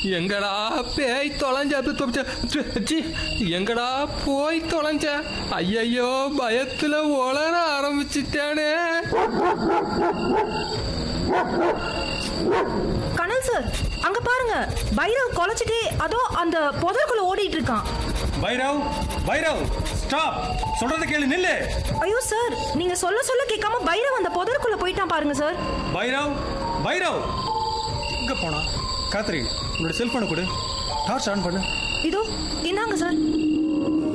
எங்கடா பேய் தொலைஞ்ச து- து- து- சி, எங்கடா போய் தொலைஞ்ச ஐயையோ பயத்துல உளர ஆரம்பிச்சிட்டானே கனல் சார் அங்க பாருங்க பைரவ் கொலைச்சிட்டு அதோ அந்த புதருக்குள்ள ஓடிட்டு இருக்கான் பைரவ் பைரவ் ஸ்டாப் சொல்றத கேளு நில்லு ஐயோ சார் நீங்க சொல்ல சொல்ல கேட்காம பைரவ் அந்த புதருக்குள்ள போயிட்டான் பாருங்க சார் பைரவ் பைரவ் இங்க போனா காத்ரி உன்னோட செல்போனை கொடு டார்ச் ஆன் பண்ணு இதோ இந்தாங்க சார்